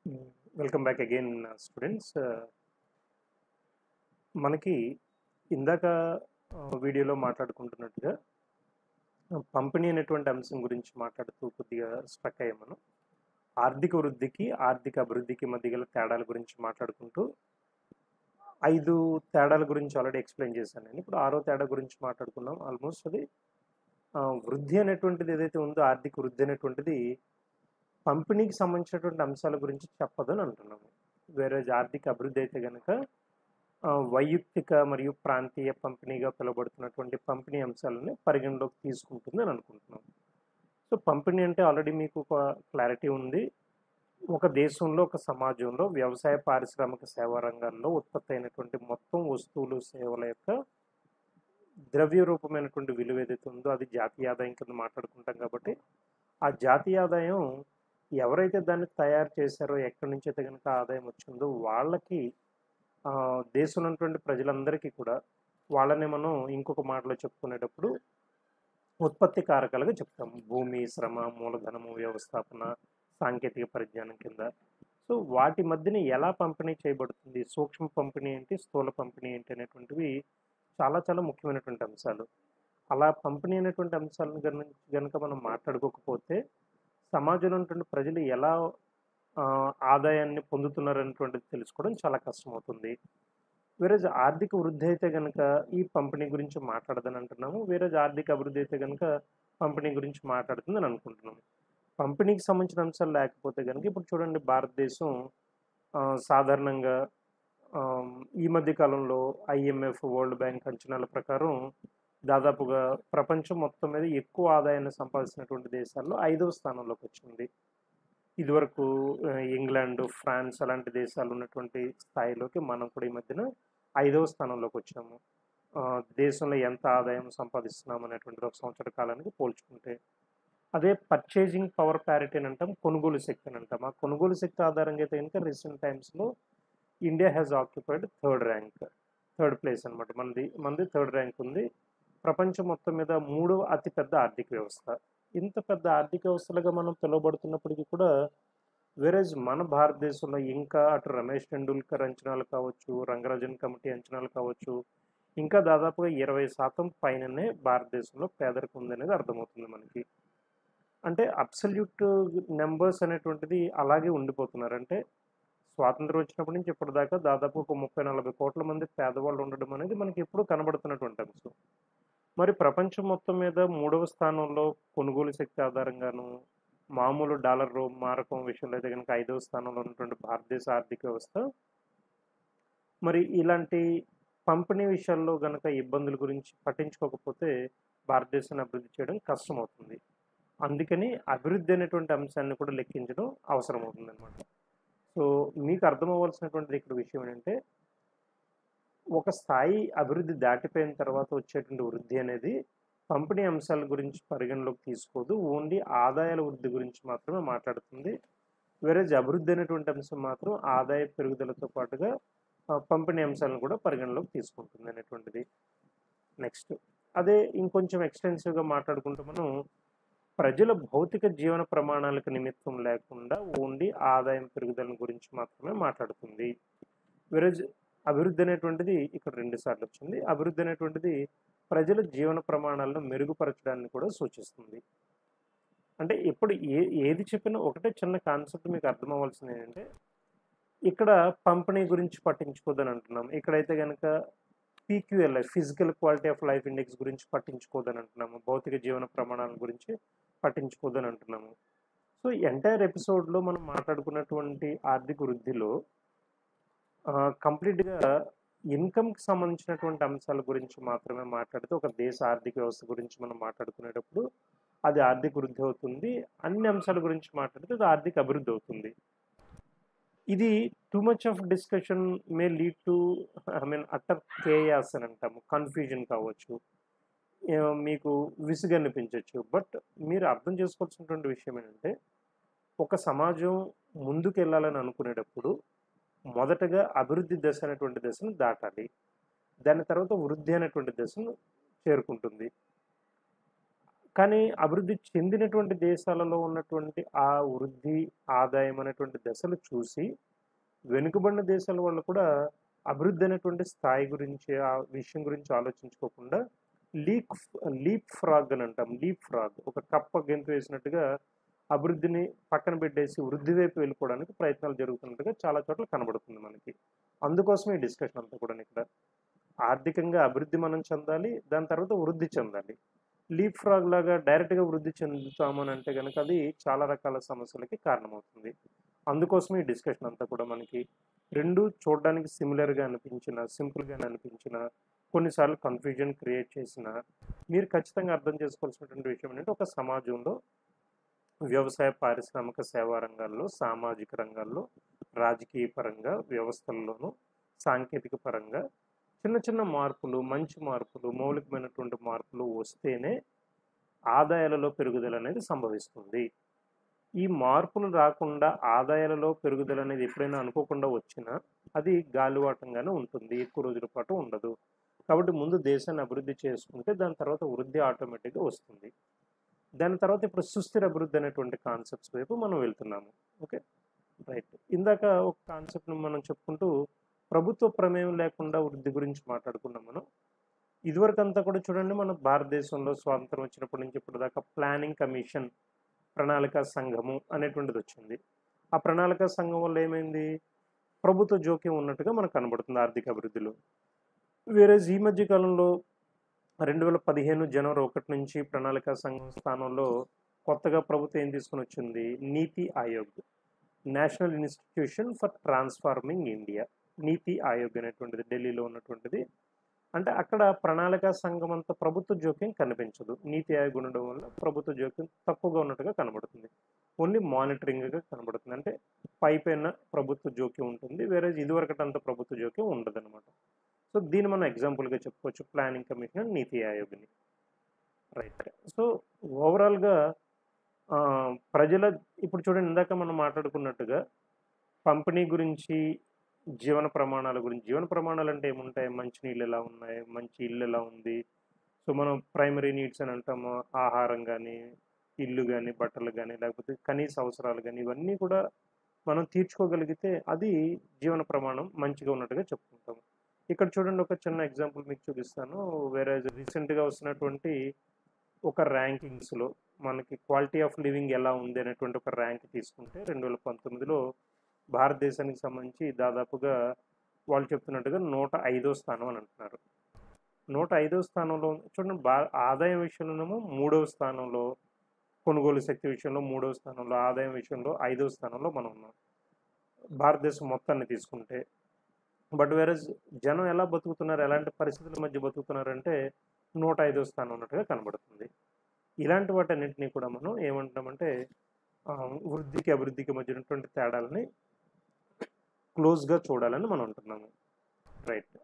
welcome back again students మనకి ఇందాక వీడియోలో మాట్లాడుకుంటున్నట్టుగా పంపిణీ అనేటువంటి అంశం గురించి మాట్లాడుతూ కొద్దిగా స్ట్రక్ అయ్యాం మనం ఆర్థిక వృద్ధికి ఆర్థిక అభివృద్ధికి మధ్య గల తేడాల గురించి మాట్లాడుకుంటూ ఐదు తేడాల గురించి ఆల్రెడీ ఎక్స్ప్లెయిన్ చేశాను నేను ఇప్పుడు ఆరో తేడా గురించి మాట్లాడుకున్నాం ఆల్మోస్ట్ అది ఆ, వృద్ధి అనేటువంటిది ఏదైతే ఉందో ఆర్థిక వృద్ధి అనేటువంటిది పంపిణీకి సంబంధించినటువంటి అంశాల గురించి చెప్పదని అంటున్నాము వేరే ఆర్థిక అభివృద్ధి అయితే కనుక ఆ, వైయక్తిక మరియు ప్రాంతీయ పంపిణీగా పిలువబడుతున్నటువంటి పంపిణీ అంశాలని పరిగణలోకి తీసుకుంటుంది అని అనుకుంటున్నాం సో పంపిణీ అంటే ఆల్రెడీ మీకు ఒక క్లారిటీ ఉంది ఒక దేశంలో ఒక సమాజంలో వ్యవసాయ పారిశ్రామిక సేవా రంగాల్లో ఉత్పత్తి అయినటువంటి మొత్తం వస్తువులు సేవల యొక్క ద్రవ్య రూపమైనటువంటి విలువ ఏదైతే ఉందో అది జాతీయ ఆదాయం కింద మాట్లాడుకుంటాం కాబట్టి ఆ జాతీయ ఆదాయం ఎవరైతే దాన్ని తయారు చేశారో ఎక్కడి నుంచి అయితే కనుక ఆదాయం వచ్చిందో వాళ్ళకి ఆ, దేశంలో ఉన్నటువంటి ప్రజలందరికీ కూడా వాళ్ళని మనం ఇంకొక మాటలో చెప్పుకునేటప్పుడు ఉత్పత్తి కారకాలుగా చెప్తాం భూమి శ్రమ మూలధనము వ్యవస్థాపన సాంకేతిక పరిజ్ఞానం కింద సో వాటి మధ్యన ఎలా పంపిణీ చేయబడుతుంది సూక్ష్మ పంపిణీ ఏంటి స్థూల పంపిణీ ఏంటి అనేటువంటివి చాలా చాలా ముఖ్యమైనటువంటి అంశాలు అలా పంపిణీ అనేటువంటి అంశాలను గన- గనుక మనం మాట్లాడుకోకపోతే సమాజంలో ఉన్నటువంటి ప్రజలు ఎలా ఆ, ఆదాయాన్ని పొందుతున్నారు అనేటువంటిది తెలుసుకోవడం చాలా కష్టమవుతుంది వేరే ఆర్థిక వృద్ధి అయితే కనుక ఈ పంపిణీ గురించి మాట్లాడదని అంటున్నాము వేరే ఆర్థిక అభివృద్ధి అయితే కనుక పంపిణీ గురించి మాట్లాడుతుందని అనుకుంటున్నాము పంపిణీకి సంబంధించిన అంశాలు లేకపోతే కనుక ఇప్పుడు చూడండి భారతదేశం ఆ, సాధారణంగా ఆ, ఈ మధ్య కాలంలో ఐఎంఎఫ్ వరల్డ్ బ్యాంక్ అంచనాల ప్రకారం దాదాపుగా ప్రపంచం మొత్తం మీద ఎక్కువ ఆదాయాన్ని సంపాదించినటువంటి దేశాల్లో ఐదవ స్థానంలోకి వచ్చింది ఇదివరకు ఆ, ఇంగ్లాండ్ ఫ్రాన్స్ అలాంటి దేశాలు ఉన్నటువంటి స్థాయిలోకి మనం కూడా ఈ మధ్యన ఐదవ స్థానంలోకి వచ్చాము ఆ, దేశంలో ఎంత ఆదాయం సంపాదిస్తున్నాం అనేటువంటిది ఒక సంవత్సర కాలానికి పోల్చుకుంటే అదే పర్చేజింగ్ పవర్ ప్యారిటీ అని అంటాం కొనుగోలు శక్తి అని అంటాం ఆ కొనుగోలు శక్తి ఆధారంగా అయితే కనుక రీసెంట్ టైమ్స్లో India has occupied third rank third place అనమాట మనది మనది థర్డ్ ర్యాంక్ ఉంది ప్రపంచం మొత్తం మీద మూడవ అతిపెద్ద ఆర్థిక వ్యవస్థ ఇంత పెద్ద ఆర్థిక వ్యవస్థలుగా మనం పిలువబడుతున్నప్పటికీ కూడా వేరేజ్ మన భారతదేశంలో ఇంకా అటు రమేష్ టెండూల్కర్ అంచనాలు కావచ్చు రంగరాజన్ కమిటీ అంచనాలు కావచ్చు ఇంకా దాదాపుగా ఇరవై శాతం పైననే భారతదేశంలో పేదరికం ఉందనేది అర్థమవుతుంది మనకి అంటే అబ్సల్యూట్ నెంబర్స్ అనేటువంటిది అలాగే ఉండిపోతున్నారు అంటే స్వాతంత్రం వచ్చినప్పటి నుంచి ఇప్పటిదాకా దాదాపు ఒక ముప్పై నలభై కోట్ల మంది పేదవాళ్ళు ఉండడం అనేది మనకి ఎప్పుడూ కనబడుతున్నటువంటి అంశం మరి ప్రపంచం మొత్తం మీద మూడవ స్థానంలో కొనుగోలు శక్తి ఆధారంగాను మామూలు డాలర్ రూ మారకం విషయంలో అయితే కనుక ఐదవ స్థానంలో ఉన్నటువంటి భారతదేశ ఆర్థిక వ్యవస్థ మరి ఇలాంటి పంపిణీ విషయాల్లో గనక ఇబ్బందుల గురించి పట్టించుకోకపోతే భారతదేశాన్ని అభివృద్ధి చేయడం కష్టమవుతుంది అందుకని అభివృద్ధి అనేటువంటి అంశాన్ని కూడా లెక్కించడం అవసరం అవుతుంది అనమాట సో మీకు అర్థమవ్వాల్సినటువంటిది ఇక్కడ విషయం ఏంటంటే ఒక స్థాయి అభివృద్ధి దాటిపోయిన తర్వాత వచ్చేటువంటి వృద్ధి అనేది పంపిణీ అంశాల గురించి పరిగణలోకి తీసుకోదు ఓన్లీ ఆదాయాల వృద్ధి గురించి మాత్రమే మాట్లాడుతుంది వేరే అభివృద్ధి అనేటువంటి అంశం మాత్రం ఆదాయ పెరుగుదలతో పాటుగా ఆ, పంపిణీ అంశాలను కూడా పరిగణలోకి తీసుకుంటుంది అనేటువంటిది నెక్స్ట్ అదే ఇంకొంచెం ఎక్స్టెన్సివ్గా మాట్లాడుకుంటే మనం ప్రజల భౌతిక జీవన ప్రమాణాలకు నిమిత్తం లేకుండా ఓన్లీ ఆదాయం పెరుగుదల గురించి మాత్రమే మాట్లాడుతుంది వెరజ్ అభివృద్ధి అనేటువంటిది ఇక్కడ రెండు సార్లు వచ్చింది అభివృద్ధి అనేటువంటిది ప్రజల జీవన ప్రమాణాలను మెరుగుపరచడాన్ని కూడా సూచిస్తుంది అంటే ఇప్పుడు ఏ ఏది చెప్పినా ఒకటే చిన్న కాన్సెప్ట్ మీకు అర్థం అవ్వాల్సింది ఏంటంటే ఇక్కడ పంపిణీ గురించి పట్టించుకోదని అంటున్నాం ఇక్కడైతే కనుక PQLI physical quality of life index గురించి పట్టించుకోదని అంటున్నాము భౌతిక జీవన ప్రమాణాల గురించి పట్టించుకోదని అంటున్నాము సో ఎంటైర్ ఎపిసోడ్లో మనం మాట్లాడుకున్నటువంటి ఆర్థిక వృద్ధిలో కంప్లీట్గా ఇన్కమ్కి సంబంధించినటువంటి అంశాల గురించి మాత్రమే మాట్లాడితే ఒక దేశ ఆర్థిక వ్యవస్థ గురించి మనం మాట్లాడుకునేటప్పుడు అది ఆర్థిక వృద్ధి అవుతుంది అన్ని అంశాల గురించి మాట్లాడితే అది ఆర్థిక అభివృద్ధి అవుతుంది ఇది too much of discussion may lead to I mean utter chaos అని అంటాము కన్ఫ్యూజన్ కావచ్చు ఏ, మీకు విసుగు అనిపించవచ్చు బట్ మీరు అర్థం చేసుకోవాల్సినటువంటి విషయం ఏంటంటే ఒక సమాజం ముందుకు వెళ్ళాలని అనుకునేటప్పుడు మొదటగా అభివృద్ధి దశ అనేటువంటి దశను దాటాలి దాని తర్వాత వృద్ధి అనేటువంటి దశను చేరుకుంటుంది కానీ అభివృద్ధి చెందినటువంటి దేశాలలో ఉన్నటువంటి ఆ వృద్ధి ఆదాయం అనేటువంటి దశలు చూసి వెనుకబడిన దేశాల వాళ్ళు కూడా అభివృద్ధి అనేటువంటి స్థాయి గురించి ఆ విషయం గురించి ఆలోచించుకోకుండా లీక్ లీప్ ఫ్రాగ్ అని అంటాం లీప్ ఫ్రాగ్ ఒక కప్ప గెంతు వేసినట్టుగా అభివృద్ధిని పక్కన పెట్టేసి వృద్ధి వైపు వెళ్ళిపోవడానికి ప్రయత్నాలు జరుగుతున్నట్టుగా చాలా చోట్ల కనబడుతుంది మనకి అందుకోసం ఈ డిస్కషన్ అంతా కూడా ఇక్కడ ఆర్థికంగా అభివృద్ధి మనం చెందాలి దాని తర్వాత వృద్ధి చెందాలి లీప్ ఫ్రాగ్ లాగా డైరెక్ట్గా వృద్ధి చెందుతామని అంటే కనుక అది చాలా రకాల సమస్యలకి కారణమవుతుంది అందుకోసం ఈ డిస్కషన్ అంతా కూడా మనకి రెండు చూడడానికి సిమిలర్గా అనిపించిన సింపుల్గా అనిపించిన కొన్నిసార్లు కన్ఫ్యూజన్ క్రియేట్ చేసిన మీరు ఖచ్చితంగా అర్థం చేసుకోవాల్సినటువంటి విషయం ఏంటంటే ఒక సమాజంలో వ్యవసాయ పారిశ్రామిక సేవా రంగాల్లో సామాజిక రంగాల్లో రాజకీయ పరంగా వ్యవస్థల్లోనూ సాంకేతిక పరంగా చిన్న చిన్న మార్పులు మంచి మార్పులు మౌలికమైనటువంటి మార్పులు వస్తేనే ఆదాయాలలో పెరుగుదల అనేది సంభవిస్తుంది ఈ మార్పులు రాకుండా ఆదాయాలలో పెరుగుదల అనేది ఎప్పుడైనా అనుకోకుండా వచ్చినా అది గాలివాటంగానే ఉంటుంది ఎక్కువ రోజుల పాటు ఉండదు కాబట్టి ముందు దేశాన్ని అభివృద్ధి చేసుకుంటే దాని తర్వాత వృద్ధి ఆటోమేటిక్గా వస్తుంది దాని తర్వాత ఇప్పుడు సుస్థిర అభివృద్ధి అనేటువంటి కాన్సెప్ట్స్ వైపు మనం వెళ్తున్నాము ఓకే రైట్ ఇందాక ఒక కాన్సెప్ట్ని మనం చెప్పుకుంటూ ప్రభుత్వ ప్రమేయం లేకుండా వృద్ధి గురించి మాట్లాడుకున్నాం మనం ఇదివరకు అంతా కూడా చూడండి మన భారతదేశంలో స్వాతంత్రం వచ్చినప్పటి నుంచి ఇప్పటిదాకా ప్లానింగ్ కమిషన్ ప్రణాళిక సంఘము అనేటువంటిది వచ్చింది ఆ ప్రణాళిక సంఘం వల్ల ఏమైంది ప్రభుత్వ జోక్యం ఉన్నట్టుగా మనకు కనబడుతుంది ఆర్థిక అభివృద్ధిలో వేరే ఈ మధ్య కాలంలో రెండు వేల పదిహేను జనవరి ఒకటి నుంచి ప్రణాళిక సంఘం స్థానంలో కొత్తగా ప్రభుత్వం ఏం తీసుకుని వచ్చింది NITI Aayog national institution for transforming India NITI Aayog అనేటువంటిది ఢిల్లీలో ఉన్నటువంటిది అంటే అక్కడ ప్రణాళిక సంఘం అంత ప్రభుత్వ జోక్యం కనిపించదు నీతి ఆయోగ్ ఉండడం వల్ల ప్రభుత్వ జోక్యం తక్కువగా ఉన్నట్టుగా కనబడుతుంది ఓన్లీ మానిటరింగ్గా కనబడుతుంది అంటే పై పైన ప్రభుత్వ జోక్యం ఉంటుంది వేరే ఇదివరకటి అంత ప్రభుత్వ జోక్యం ఉండదు అనమాట సో దీన్ని మనం ఎగ్జాంపుల్గా చెప్పుకోవచ్చు ప్లానింగ్ కమిషన్ నీతి ఆయోగ్ని రైట్ సో ఓవరాల్గా ప్రజల ఇప్పుడు చూడండి ఇందాక మనం మాట్లాడుకున్నట్టుగా పంపిణీ గురించి జీవన ప్రమాణాల గురించి జీవన ప్రమాణాలు అంటే ఏముంటాయి మంచి నీళ్ళు ఎలా ఉన్నాయి మంచి ఇల్లు ఎలా ఉంది సో మనం ప్రైమరీ నీడ్స్ అని అంటాము ఆహారం కానీ ఇల్లు కానీ బట్టలు కానీ లేకపోతే కనీస అవసరాలు కానీ ఇవన్నీ కూడా మనం తీర్చుకోగలిగితే అది జీవన ప్రమాణం మంచిగా ఉన్నట్టుగా చెప్పుకుంటాము ఇక్కడ చూడండి ఒక చిన్న ఎగ్జాంపుల్ మీకు చూపిస్తాను వేరే రీసెంట్గా వస్తున్నటువంటి ఒక ర్యాంకింగ్స్లో మనకి క్వాలిటీ ఆఫ్ లివింగ్ ఎలా ఉంది అనేటువంటి ఒక ర్యాంక్ తీసుకుంటే రెండు వేల పంతొమ్మిదిలో భారతదేశానికి సంబంధించి దాదాపుగా వాళ్ళు చెప్తున్నట్టుగా నూట ఐదో స్థానం అని అంటున్నారు నూట ఐదో స్థానంలో చూడండి బా ఆదాయం విషయంలోనేమో మూడవ స్థానంలో కొనుగోలు శక్తి విషయంలో మూడవ స్థానంలో ఆదాయం విషయంలో ఐదవ స్థానంలో మనం ఉన్నాం భారతదేశం మొత్తాన్ని తీసుకుంటే బట్ వేరే జనం ఎలా బతుకుతున్నారు ఎలాంటి పరిస్థితుల మధ్య బతుకుతున్నారంటే నూట ఐదో స్థానం ఉన్నట్టుగా కనబడుతుంది ఇలాంటి వాటన్నింటినీ కూడా మనం ఏమంటామంటే వృద్ధికి అభివృద్ధికి మధ్య ఉన్నటువంటి తేడాలని క్లోజ్గా చూడాలని మనం అంటున్నాము రైట్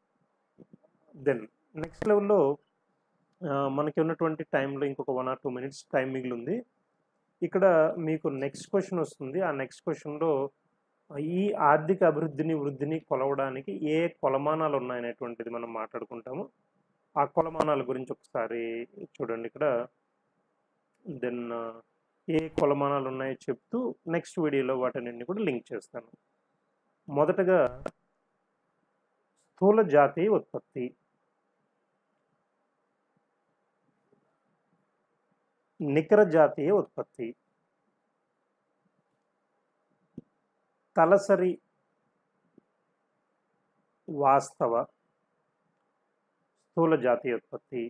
దెన్ నెక్స్ట్ లెవెల్లో మనకి ఉన్నటువంటి టైంలో ఇంకొక one or two minutes time మిగిలి ఉంది ఇక్కడ మీకు నెక్స్ట్ క్వశ్చన్ వస్తుంది ఆ నెక్స్ట్ క్వశ్చన్లో ఈ ఆర్థిక అభివృద్ధిని వృద్ధిని కొలవడానికి ఏ కొలమానాలు ఉన్నాయనేటువంటిది మనం మాట్లాడుకుంటాము ఆ కొలమానాల గురించి ఒకసారి చూడండి ఇక్కడ దెన్ ఏ కొలమానాలు ఉన్నాయో చెప్తూ నెక్స్ట్ వీడియోలో వాటిని కూడా లింక్ చేస్తాను మొదటగా స్థూల జాతీయ ఉత్పత్తి నికర జాతీయ ఉత్పత్తి తలసరి వాస్తవ స్థూల జాతీయ ఉత్పత్తి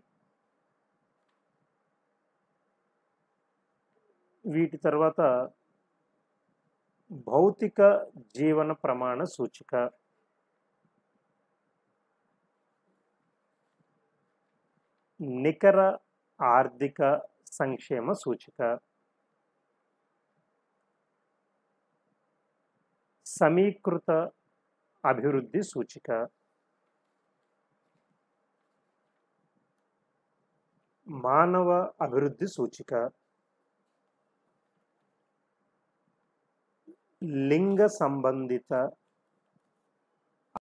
వీటి తర్వాత భౌతిక జీవన ప్రమాణ సూచిక నికర ఆర్థిక సంక్షేమ సూచిక సమీకృత అభివృద్ధి సూచిక మానవ అభివృద్ధి సూచిక లింగ సంబంధిత